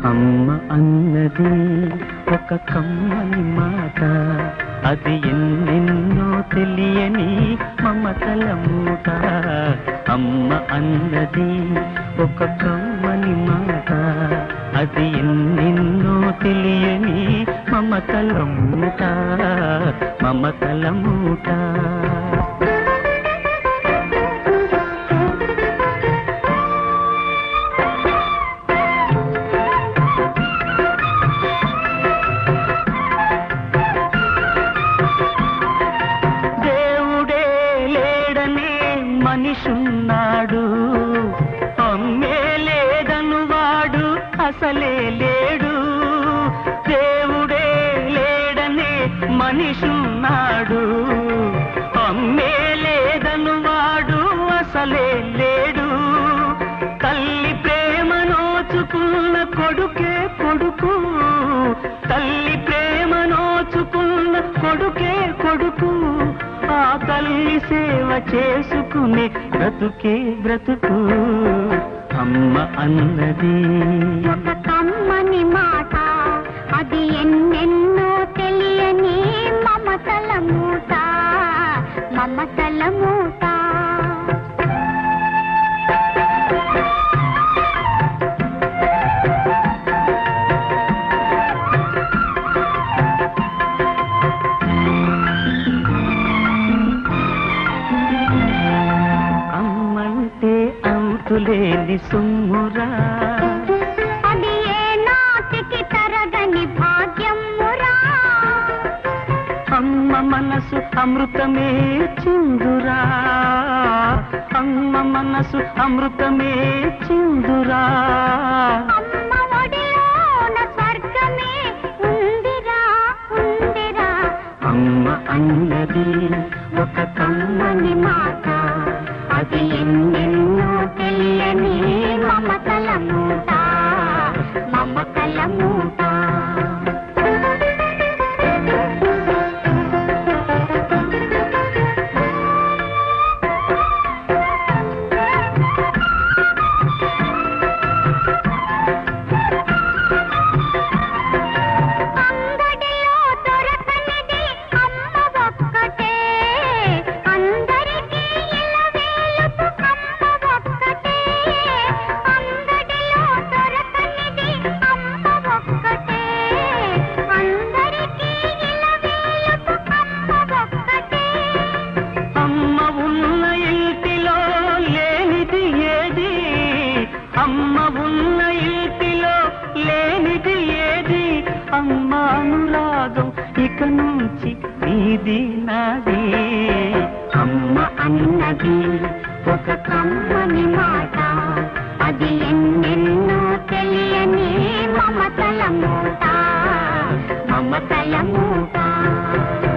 అమ్మ అన్నది ఒక కమ్మని మాట అది ఎన్నెన్నో తెలియని మమతల మూట అమ్మ అన్నది ఒక కమ్మని మాట అది ఎన్నెన్నో తెలియని మమతల మూట మమతల మూట దేవుడే లేడనే మనిషున్నాడు అమ్మే లేదను వాడు అసలే లేడు దేవుడే లేడనే మనిషున్నాడు అమ్మే లేదను వాడు అసలే లేడు తల్లి ప్రేమ నోచుకున్న కొడుకే కొడుకు తల్లి ప్రేమ నోచుకున్న కొడుకే కొడుకు ఆ తల్లి సేవ చేసుకునే బ్రతుకే బ్రతుకు అమ్మ అన్నది ఒక కమ్మని మాట అది ఎన్నెన్నో తెలియని మమతల మూట మమతల మూట అమ్మంటే అంతులేని సుమ్మురా అది ఏ నాటికి తరగని భాగ్యమురా అమ్మ మనసు అమృతమే చిందురా అమ్మ మనసు అమృతమే చిందురా అమ్మ ఒడిలోన స్వర్గమే ఉందిరా ఉందిరా అమ్మ అన్నది ఒక కమ్మని మాట అది ఎన్నెన్నో తెలియని మమతల మూట మమతల మూట అంగడిలో దొరకనిది అమ్మ ఒక్కటే అందరికీ ఇలవేలుపు అమ్మ ఒక్కటే అంగడిలో దొరకనిది అమ్మ ఒక్కటే అందరికీ ఇలవేలుపు అమ్మ ఒక్కటే అమ్మ ఉన్న ఇంటిలో లేనిది ఏది అమ్మ ఉన్న ఇంటిలో లేనిది ఏది అమ్మ అనురాగం ఇక నుంచి నీది నాది అమ్మ అన్నది ఒక కమ్మని మాట అది ఎన్నెన్నో తెలియని మమతల మూట మమతల మూట